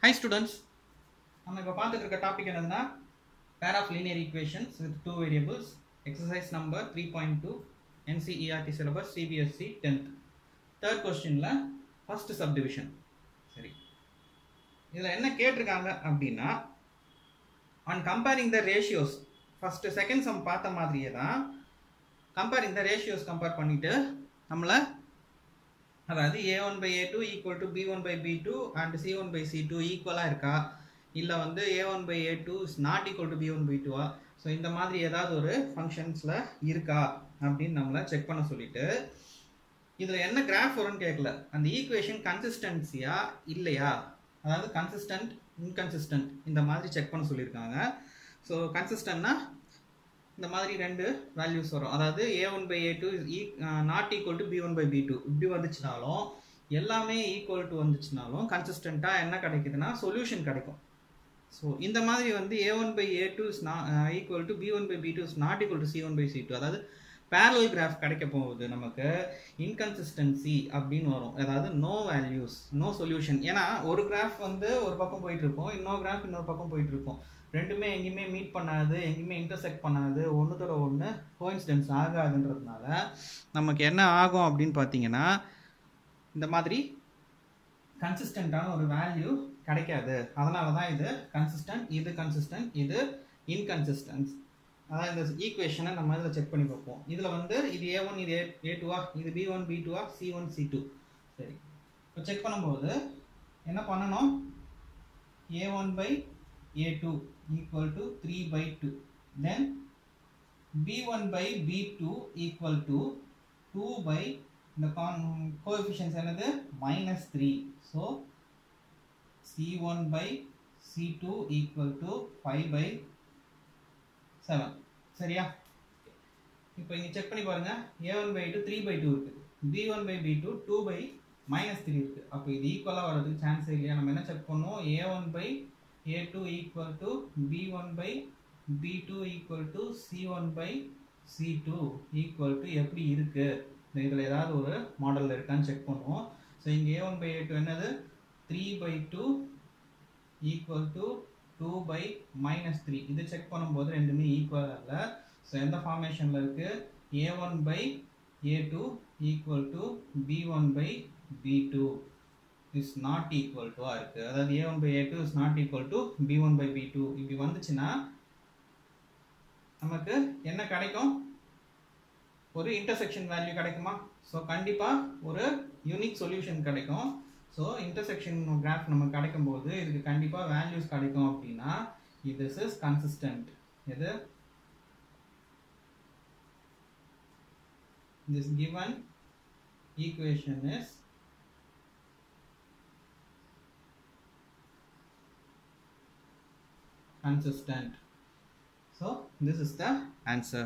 High students நம்ம இப்போ பார்த்துட்டு இருக்க டாபிக் என்னதுன்னா pair of linear equations with two variables exercise number three point two NCERT syllabus CBSE tenth third கொஸ்டினில் first subdivision சரி இதில் என்ன கேட்டிருக்காங்க அப்படின்னா on comparing the ratios first second sum பார்த்த மாதிரியே தான் கம்பேரிங் த ரேஷியோஸ் கம்பேர் பண்ணிவிட்டு நம்மளை அதாவது A one by A two equal to B one by B two and C one by C two ஈக்குவலாக இருக்கா இல்லை வந்து A one by A two is not equal to B one by டூவா so இந்த மாதிரி ஏதாவது ஒரு ஃபங்க்ஷன்ஸில் இருக்கா அப்படின்னு நம்மளை செக் பண்ண சொல்லிட்டு இதில் என்ன கிராஃப் வரும்னு கேட்கல அந்த ஈக்குவேஷன் கன்சிஸ்டன்சியா இல்லையா அதாவது கன்சிஸ்டன்ட் இன்கன்சிஸ்டன்ட் இந்த மாதிரி செக் பண்ண சொல்லியிருக்காங்க ஸோ கன்சிஸ்டன்ட்னா இந்த மாதிரி ரெண்டு வேல்யூஸ் வரும் அதாவது A one by A two not equal to B one by B two இப்படி வந்துச்சுனாலும் எல்லாமே ஈக்குவல் டு வந்துச்சுனாலும் கன்சிஸ்டண்ட்டாக என்ன கிடைக்குதுன்னா சொல்யூஷன் கிடைக்கும் ஸோ இந்த மாதிரி வந்து A one by A two is not equal to B one by B two is not equal to C one by C two அதாவது பேரல் கிராஃப் கிடைக்க போகுது நமக்கு இன்கன்சிஸ்டன்சி அப்படின்னு வரும் அதாவது நோ வேல்யூஸ் நோ சொல்யூஷன் ஏன்னா ஒரு கிராஃப் வந்து ஒரு பக்கம் போயிட்டு இருக்கும் இன்னொரு கிராஃப் இன்னொரு பக்கம் போயிட்டு இருக்கும் ரெண்டுமே எங்கேயுமே மீட் பண்ணாது எங்கேயுமே இன்டர்செக்ட் பண்ணாது ஒன்றுத்தோட ஒன்று கோயின்சிடென்ஸ் ஆகாதுன்றதுனால நமக்கு என்ன ஆகும் அப்படின்னு பார்த்தீங்கன்னா இந்த மாதிரி கன்சிஸ்டண்ட்டான ஒரு வேல்யூ கிடைக்காது அதனால தான் இது கன்சிஸ்டன்ட் இது கன்சிஸ்டன்ட் இது இன்கன்சிஸ்டன்ஸ் அதான் இந்த ஈக்குவேஷனை நம்ம இதில் செக் பண்ணி பார்ப்போம் இதில் வந்து இது ஏ ஒன் இது ஏ ஏ டூவா இது பி ஒன் பி டூவா சி ஒன் சி டூ சரி இப்போ செக் பண்ணும்போது என்ன பண்ணணும் A one by a2 equal to 3 by 2 then b1 by b2 equal to 2 by the con coefficients என்னது minus 3 so c1 by c2 equal to 5 by 7 சரியா இப்போ இங்க செக் பண்ணி பாருங்க a1 by 2 3 by 2 இருக்கு b1 by b2 2 by minus 3 இருக்கு அப்போ இது ஈக்குவலாக வரதுக்கு சான்ஸ் இல்லையா நம்ம என்ன செக் பண்ணுவோம் a1 by a2 equal to b1 by b2 equal to c1 by c2 equal to எப்படி இருக்கு இதில் ஏதாவது ஒரு மாடலில் இருக்கான்னு செக் பண்ணுவோம் ஸோ இங்கே A one by A two என்னது three by two equal to two by minus three இது செக் பண்ணும்போது ரெண்டுமே ஈக்குவல் இல்லை ஸோ எந்த ஃபார்மேஷனில் இருக்குது A one by A two equal to B one by B two is not equal டுவா இருக்குது அதாவது A one by A two is not equal to B one by B two இப்படி வந்துச்சுன்னா நமக்கு என்ன கிடைக்கும் ஒரு இன்டர்செக்ஷன் வேல்யூ கிடைக்குமா ஸோ கண்டிப்பாக ஒரு யூனிக் சொல்யூஷன் கிடைக்கும் ஸோ இன்டர்செக்ஷன் கிராஃப் நமக்கு கிடைக்கும் போது இதுக்கு கண்டிப்பாக வேல்யூஸ் கிடைக்கும் அப்படின்னா this இஸ் கன்சிஸ்டன்ட் இது this given equation is consistent. So this is the answer.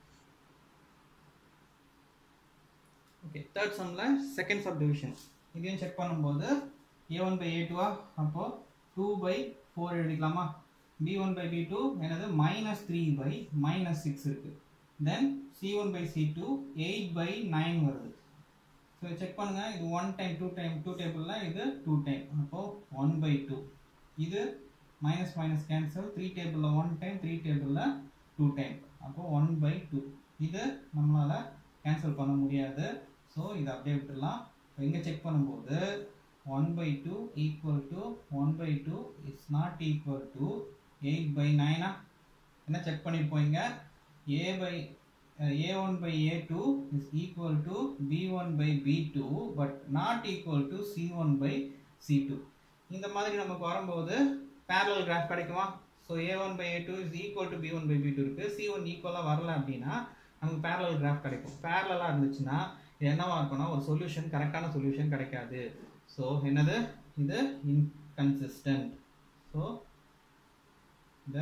Okay, third sumல second subdivision. இதையும் செக் பண்ணும்போது ஏ ஒன் பை ஏ டூவா அப்போ டூ பை ஃபோர் எழுதிக்கலாமா B one by B two என்னது minus three by minus six இருக்கு then C one by C two eight by nine வருது so check பண்ணுங்க இது one time two time two டேபிளில் இது டூ டைம் அப்போ one by two இது minus minus cancel three டேபிளில் ஒன் டைம் த்ரீ டேபிளில் டூ டைம் அப்போ ஒன் பை டூ இது நம்மளால் கேன்சல் பண்ண முடியாது ஸோ இதை அப்படியே விட்டுடலாம் இப்போ இங்கே செக் பண்ணும்போது one by two equal to one by two it's not equal to eight by நைனா என்ன செக் பண்ணியிருப்போம் இங்கே A by A one by A two is equal to B one by B two but not equal to C one by C two இந்த மாதிரி நமக்கு வரும்போது parallel graph கிடைக்குமா so A one by A two is equal to B one by B two இருக்குது C one ஈக்குவலாக வரல அப்படின்னா நமக்கு பேரலல் கிராஃப் கிடைக்கும் பேரலாக இருந்துச்சுன்னா இது என்னவா இருக்கும்னா ஒரு சொல்யூஷன் கரெக்டான சொல்யூஷன் கிடைக்காது ஸோ என்னது இது inconsistent so the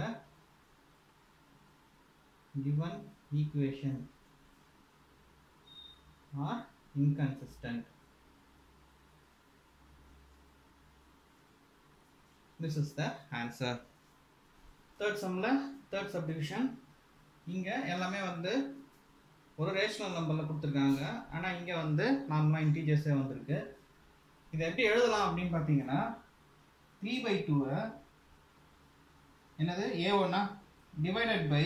given equation are inconsistent this is the answer third sumல third subdivision இங்க எல்லாமே வந்து ஒரு ரேஷனல் நம்பரில் கொடுத்துருக்காங்க ஆனால் இங்கே வந்து நார்மலாக இன்டீஜர்ஸே வந்திருக்கு இதை எப்படி எழுதலாம் அப்படின்னு பார்த்தீங்கன்னா த்ரீ பை டூவை என்னது ஏ ஒன்னா டிவைடட் பை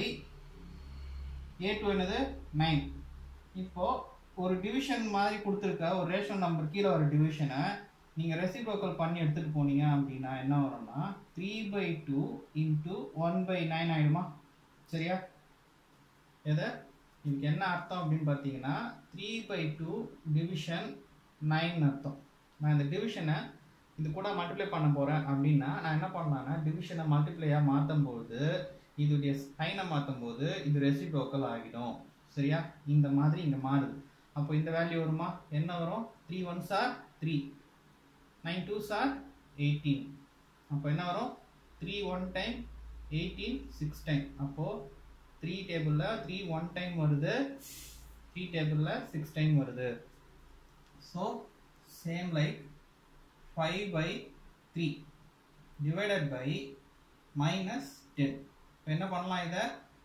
ஏ டூ என்னது நைன் இப்போ ஒரு டிவிஷன் மாதிரி கொடுத்துருக்க ஒரு ரேஷன் நம்பர் கீழே ஒரு டிவிஷனை நீங்கள் ரெசிப்ரோக்கல் பண்ணி எடுத்துகிட்டு போனீங்க அப்படின்னா என்ன வரும்னா three by two into one by nine ஆகிடுமா சரியா எதை இதுக்கு என்ன அர்த்தம் அப்படின்னு பார்த்தீங்கன்னா three by two division nine அர்த்தம் நான் இந்த டிவிஷனை இது கூட மல்டிப்ளை பண்ண போகிறேன் அப்படின்னா நான் என்ன பண்ணலான்னா டிவிஷனை மல்டிப்ளையாக மாற்றும் போது இதோடைய சைனை மாற்றும் போது இது ரெசிப்ரோக்கல் ஆகிடும் சரியா இந்த மாதிரி இங்கே மாறுது அப்போ இந்த வேல்யூ வருமா என்ன வரும் three ones are three nine twos are eighteen அப்போ என்ன வரும் three one time eighteen six time அப்போது த்ரீ டேபிளில் த்ரீ ஒன் டைம் வருது த்ரீ டேபிளில் சிக்ஸ் டைம் வருது so same like five by three divided by minus ten இப்போ என்ன பண்ணலாம் இதை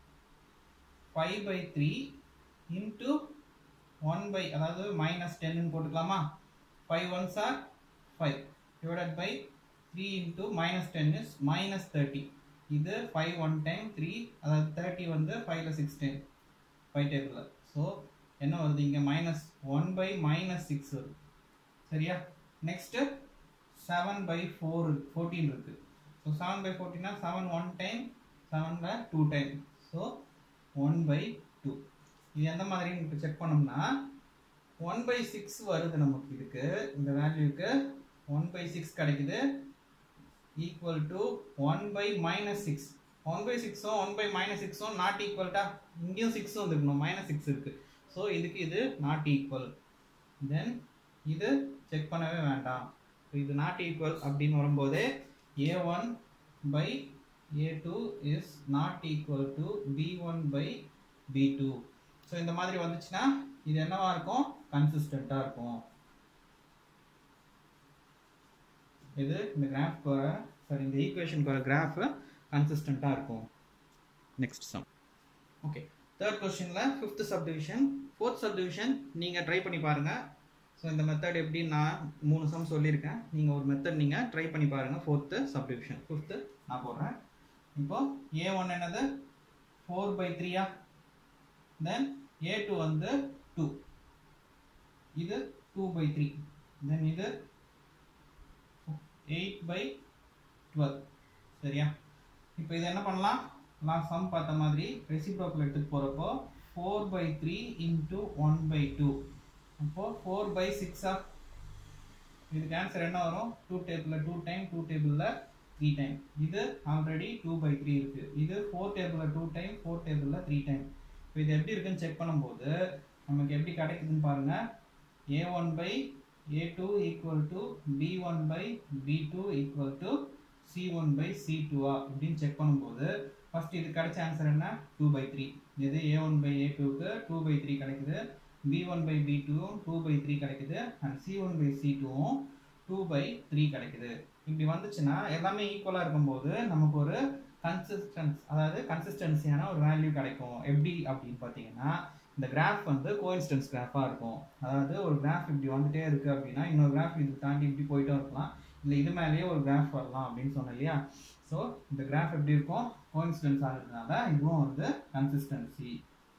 five by three into one by அதாவது மைனஸ் டென்னு போட்டுக்கலாமா five ones are five divided by three into minus ten is minus thirty இது five one time three அதாவது thirty வந்து ஃபைவ்ல சிக்ஸ் டைம் ஃபைவ் டேபிளில் ஸோ என்ன வருது இங்கே minus one by minus six வருது சரியா next seven by four fourteen இருக்குது ஸோ செவன் பை ஃபோர்டீன்னா செவன் ஒன் டைம் செவனில் two time so one by two இது எந்த மாதிரின்னு இப்போ செக் பண்ணோம்னா ஒன் பை சிக்ஸ் வருது நமக்கு இதுக்கு இந்த வேல்யூக்கு ஒன் பை சிக்ஸ் கிடைக்குது equal to one by minus six one by சிக்ஸும் ஒன் பை மைனஸ் சிக்ஸும் நாட் ஈக்குவல்ட்டா இங்கேயும் சிக்ஸும் வந்துருக்கணும் மைனஸ் சிக்ஸ் இருக்குது ஸோ இதுக்கு இது நாட் ஈக்குவல் தென் இது செக் பண்ணவே வேண்டாம் இது நாட் ஈக்குவல் அப்படின்னு வரும்போது A one by A two is not equal to B one by B two so இந்த மாதிரி வந்துச்சுன்னா இது என்னவா இருக்கும் கன்சிஸ்டண்ட்டாக இருக்கும் இது இந்த கிராஃப்க்கு வர சாரி இந்த ஈக்குவேஷனுக்கு வர கிராஃப் கன்சிஸ்டண்ட்டாக இருக்கும் நெக்ஸ்ட் சம் ஓகே தேர்ட் கொஸ்டினில் ஃபிஃப்த் சப்டிவிஷன் ஃபோர்த் சப்டிவிஷன் நீங்கள் ட்ரை பண்ணி பாருங்கள் ஸோ இந்த மெத்தட் எப்படி நான் மூணு சம் சொல்லியிருக்கேன் நீங்கள் ஒரு மெத்தட் நீங்கள் ட்ரை பண்ணி பாருங்கள் ஃபோர்த்து சப்டிவிஷன் ஃபிஃப்த்து நான் போடுறேன் இப்போ ஏ ஒன் என்னது ஃபோர் பை த்ரீயா தென் ஏ டூ வந்து டூ இது டூ பை த்ரீ தென் இது எயிட் பை டுவெல் சரியா இப்போ இது என்ன பண்ணலாம் நான் சம் பார்த்த மாதிரி ரெசிப்ரோக்கல் எடுத்துகிட்டு போகிறப்போ four by three into one by two அப்போது ஃபோர் பை சிக்ஸா இதுக்கு ஆன்சர் என்ன வரும் டூ டேபிளில் டூ டைம் டூ டேபிளில் த்ரீ டைம் இது ஆல்ரெடி டூ பை த்ரீ இருக்குது இது ஃபோர் டேபிளில் டூ டைம் ஃபோர் டேபிளில் த்ரீ டைம் இப்போ இது எப்படி இருக்குன்னு செக் பண்ணும்போது நமக்கு எப்படி கிடைக்குதுன்னு பாருங்கள் A one by A two equal to B one by B two equal to C one by C டூவா அப்படின்னு செக் பண்ணும்போது ஃபர்ஸ்ட் இது கிடைச்ச ஆன்சர் என்ன டூ பை த்ரீ இது ஏ ஒன் பை ஏ டூக்கு டூ பை த்ரீ கிடைக்குது பி ஒன் பை பி டூவும் டூ பை த்ரீ கிடைக்குது and C one by C டூவும் டூ பை த்ரீ கிடைக்குது இப்படி வந்துச்சுன்னா எல்லாமே ஈக்குவலாக இருக்கும்போது நமக்கு ஒரு கன்சிஸ்டன்ஸ் அதாவது கன்சிஸ்டன்சியான ஒரு வேல்யூ கிடைக்கும் எப்படி அப்படின்னு பார்த்தீங்கன்னா இந்த கிராஃப் வந்து கோயின்ஸ்டன்ஸ் கிராஃபாக இருக்கும் அதாவது ஒரு கிராஃப் இப்படி வந்துட்டே இருக்குது அப்படின்னா இன்னொரு கிராஃப் இது தாண்டி இப்படி போயிட்டும் இருக்கலாம் இல்லை இது மேலேயே ஒரு கிராஃப் வரலாம் அப்படின்னு சொன்னேன் இல்லையா ஸோ இந்த கிராஃப் எப்படி இருக்கும் கோயின்சிடன்ஸ் ஆகிறதுனால இதுவும் வந்து கன்சிஸ்டன்சி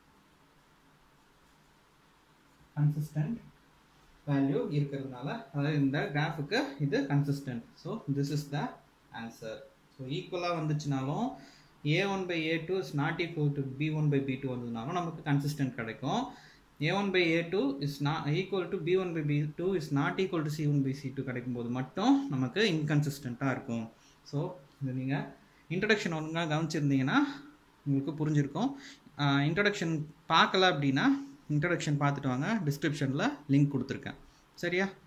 கன்சிஸ்டன்ட் வேல்யூ இருக்கிறதுனால அதாவது இந்த கிராஃபுக்கு இது consistent so this is the answer so ஈக்குவலாக வந்துச்சுனாலும் A one by A two is not equal to B one by B two வந்ததுனாலும் நமக்கு கன்சிஸ்டன்ட் கிடைக்கும் A one by A two is not equal to B one by B two is not equal to C one by C two கிடைக்கும்போது மட்டும் நமக்கு இன்கன்சிஸ்டண்ட்டாக இருக்கும் so இது நீங்கள் introduction ஒழுங்காக கவனிச்சிருந்தீங்கன்னா உங்களுக்கு புரிஞ்சிருக்கும் இன்ட்ரடக்ஷன் பார்க்கல அப்படின்னா இன்ட்ரடக்ஷன் பார்த்துட்டு வாங்க டிஸ்கிரிப்ஷனில் லிங்க் கொடுத்துருக்கேன் சரியா